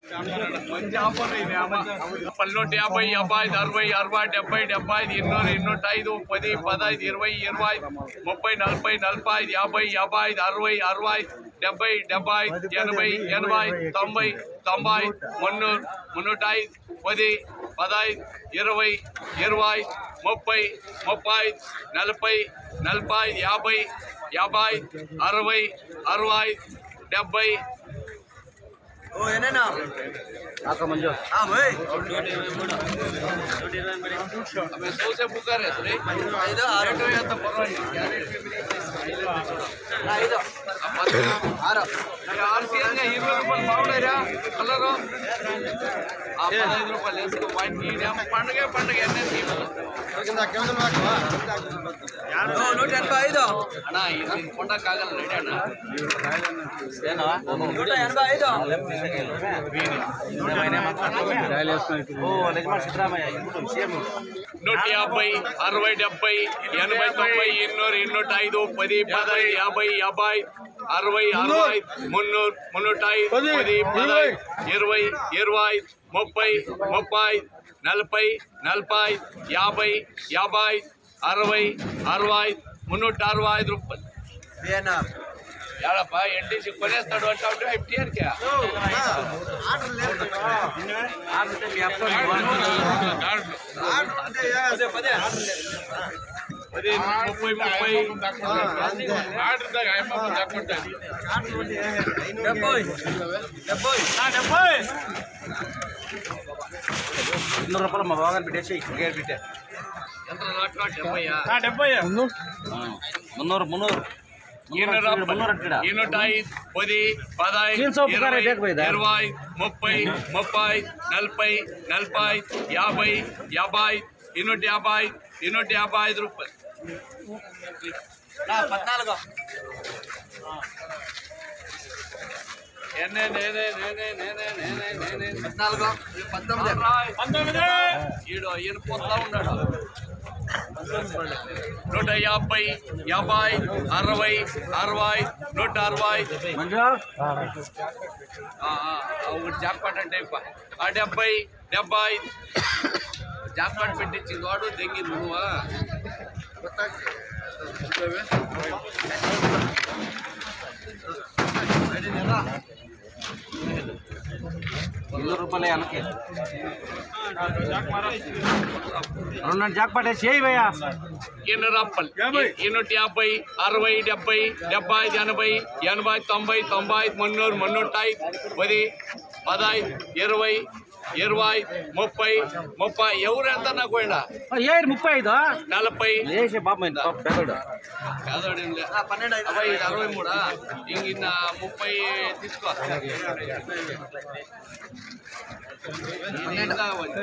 మంచి ఆఫర్ ఇది అమ్మ. పల్లెటూరు యాభై యాభై ఐదు అరవై అరవై డెబ్బై డెబ్బై ఐదు ఎన్నూరు ఎన్నూట ఐదు పది పదహైదు ఇరవై ఇరవై ఐదు ముప్పై నలభై నలభై ఐదు యాభై యాభై ఐదు అరవై అరవై డెబ్బై డెబ్బై ఐదు ఎనభై ఎనభై తొంభై తొంభై మున్నూరు మున్నూట ఐదు పది పదహైదు ఇరవై ఇరవై ముప్పై ముప్పై ఐదు నలభై నలభై ఐదు యాభై యాభై ఐదు అరవై అరవై డెబ్బై हमें सौ से पुकार है सर रेट हो जाता ఆరు సీఎం ఇరవై రూపాయలు బాగున్నారా కలరు ఆ పదహైదు రూపాయలు వేసుకో వాటికి పండుగ పండుగ ఎన్ఎస్సీ నూట ఎనభై ఐదు అన్నా ఇది కొండ కాగల రెడీ అన్నా నూట ఎనభై ఐదు నూట యాభై అరవై డెబ్బై ఎనభై తొంభై ఎన్నూరు ఎన్నూట ఐదు పది పదహైదు యాభై యాభై అరవై అరవై మున్నూరు మున్నూట ఐదు పది పదహైదు ఇరవై ఇరవై ముప్పై ముప్పై నలభై నలభై యాభై యాభై అరవై అరవై మున్నూట అరవై ఐదు రూపాయలు బిఎన్ఆర్ యాడప్ప ఎన్టీసీ కొనేస్తాడు అంటే ఎఫ్టీఆర్కే పది ముప్పై ముప్పై డెబ్బై డెబ్బై ಇನ್ನೂರು ರೂಪಾಯಿ మా బాగా పెట్టేసి గేర్ పెట్టే ఎంత లాట్ డెబ్బయ్యా ಮುನ್ನೂರು ಮುನ್ನೂರು ఈనూట ఐదు పది పదహైదు तीन सौ पुकारे ఇరవై देख भाई इधर। ఇరవై ముప్పై ముప్పై నలభై నలభై యాభై యాభై ఇన్నూట యాభై ఇన్నూట యాభై ఐదు రూపాయలు పద్నాలుగు నేనే నేనే నేనే నేనే నేనే నేనే పద్నాలుగు ఇది పంతొమ్మిది పంతొమ్మిది ఈడు ఈయన పోతా ఉన్నాడు నూట యాభై యాభై అరవై అరవై నూట అరవై ಮಂಜು ఆ, ఆ, ఆ, ఒకటి జాక్పాట్ అంటే ఇప్ప. ఆ డెబ్బై డెబ్బై జాక్పాట్ పెట్టించింది వాడు దెంగి నువ్వా ಇನ್ನೂರು ರೂಪಾಯಿ ಅನ್ನಕ್ಕೆ రెండు జాక్ పట్టేసి చేయి భయ్యా ఈయన రప్పల్ ఈనూట యాభై అరవై డెబ్బై డెబ్బై ఐదు ఎనభై ఎనభై తొంభై తొంభై ఐదు మున్నూరు మున్నూట ఐదు పది పదహైదు ఇరవై ఇరవై ముప్పై ముప్పై ఎవరు ఎంత నాకు పోయినా ఏడు ముప్పై ఐదు నలభై లేచే పాప పెద్దడు పేదోడేం లే. పన్నెండు ఐదు అరవై ఇది అరవై మూడా ఇంక ఇన్న ముప్పై తీసుకో ఇది ఎంత కావాలి?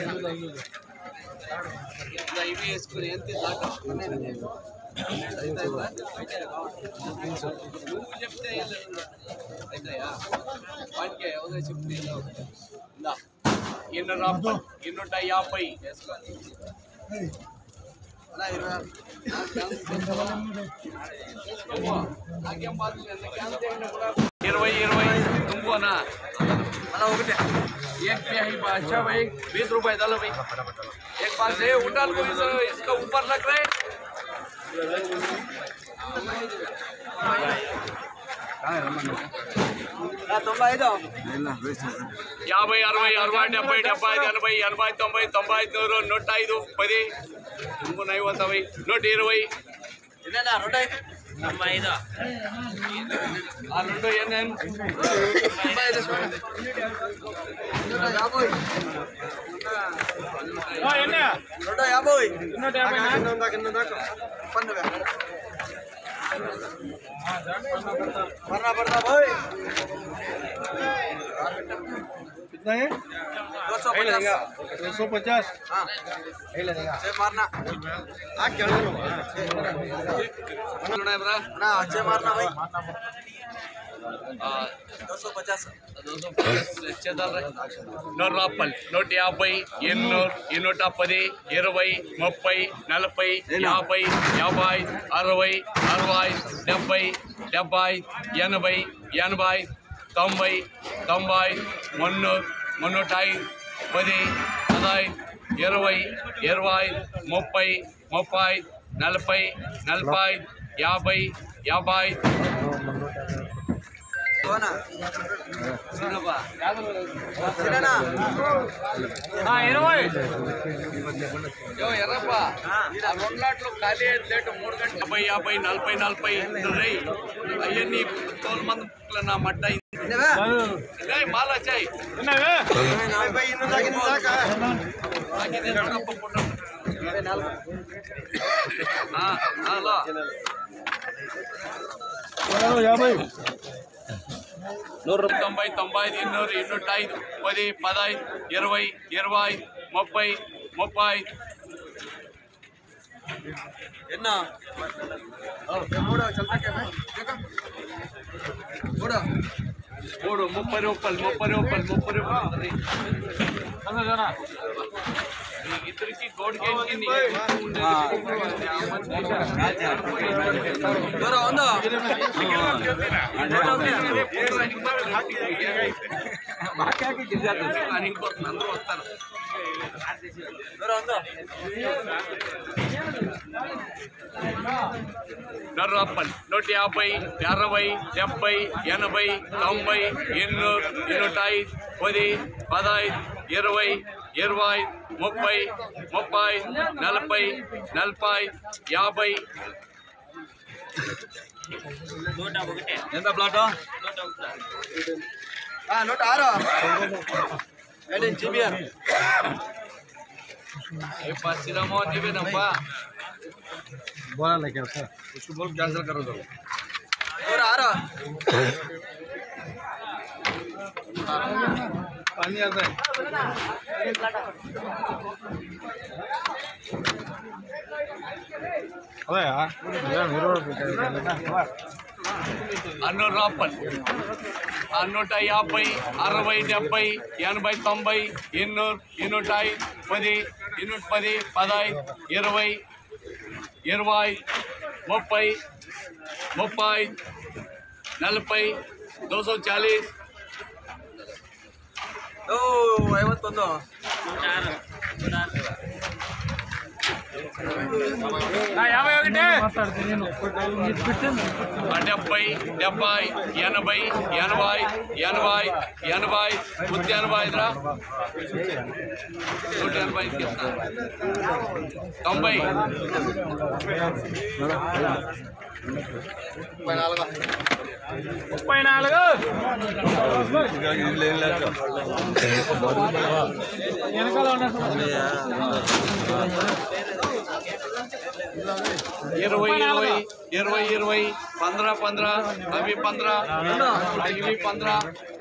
ఇలా ఇవి వేసుకుని ఎంత దాకా నువ్వు చెప్తే ఏం లేదు. అవుతాయా వాటికే ఎవరో చెప్తే ఏం లేదు. ఇందా. ఇన్న రాప ఇన్నూట యాభై వేసుకో అలా ఇరవై ఇరవై ఇరవై తుంగోనా అలా ఒకటే एक पे ही अच्छा भाई बीस रुपए डालो भाई एक बार से उठा लो इस- इसका ऊपर रख रहे తొంభై ఐదు యాభై అరవై అరవై డెబ్బై డెబ్బై ఐదు ఎనభై ఎనభై తొంభై తొంభై నూరు నూట ఐదు పది ఇంకొన ఐవత్తవి నూట ఇరవై ఇదేనా రెండు ఐదు తొంభై ఐదు ఆ రెండు ఏనేం తొంభై ఐదు స్వామి. నూట యాభై నూట యాభై పన్నుగా పర్నా పడతా పోయి कितना है दो सौ पचास दो सौ पचास हाँ छः मारना ఉన్నాయి బ్రా ना छः मारना भाई ఆ, दो सौ पचास నూరు రూపాయలు నూట యాభై ఎన్నూరు ఎన్నూట పది ఇరవై ముప్పై నలభై యాభై యాభై అరవై అరవై డెబ్బై డెబ్బై ఎనభై ఎనభై తొంభై తొంభై మున్నూరు మున్నూటైదు పది పదహైదు ఇరవై ఇరవై ముప్పై ముప్పై నలభై నలభై యాభై యాభై సోనా సిననా యో ఎర్రప్ప ఆ రెండు లాట్లు ఖాళీ అయ్యేది లేటు మూడు గంటలు యాభై యాభై నలభై నలభై రై అవన్నీ తోలు మంది నా మడ్డ ఇన్నవా లే మాలా చాయ్ నలభై ఇన్ని దాకా ఇన్ని దాకా ఆగితే చూడప్ప పుట్ట నలభై నాలుగు ఆ, అలా యాభై నూరు రూపాయలు తొంభై తొంభై ఐదు ఎన్నూరు ఎన్నూట ఐదు పది పదహైదు ఇరవై ఇరవై ముప్పై ముప్పై ఎన్నో మూడో చల్తాకే మూడో మూడు ముప్పై రూపాయలు ముప్పై రూపాయలు ముప్పై రూపాయలు ఈ ఇద్దరికి గోడికి దూరం ఉందో అందరూ వస్తారు దూరం ఉందో నర్రాపల్ నూట యాభై అరవై డెబ్బై ఎనభై తొంభై ఎన్నూరు ఎన్నూట ఐదు పది పదహైదు ఇరవై ఇరవై ముప్పై ముప్పై నలభై నలభై యాభై ఎంత ప్లాట్ నూట ఆరు ఏంటి జీబీఆర్ పసిరమో నీవేనప్పా बोला लेके सर उसको बोल कैंसिल करो दो నూట ఆరు पानी आता है अबे यार यार मेरे को అన్నూరు రాపల్ నూట యాభై అరవై డెబ్బై ఎనభై తొంభై ఎన్నూరు ఎన్నూట ఐదు పది ఎన్నూట పది పదహైదు ఇరవై ఇరవై ముప్పై ముప్పై నలభై దో సో చాలీస్ ఓ ఐವತ್ತೊಂದು డెబ్బై డెబ్బై ఎనభై ఎనభై ఎనభై ఎనభై నూట ఎనభై ఐదురా నూట ఎనభై ఐదు చెప్తా. తొంభై ముప్పై నాలుగు ఇరవై ఇరవై ఇరవై ఇరవై పంద్రా పంద్రా అవి పంద్రా ఇవి పంద్రా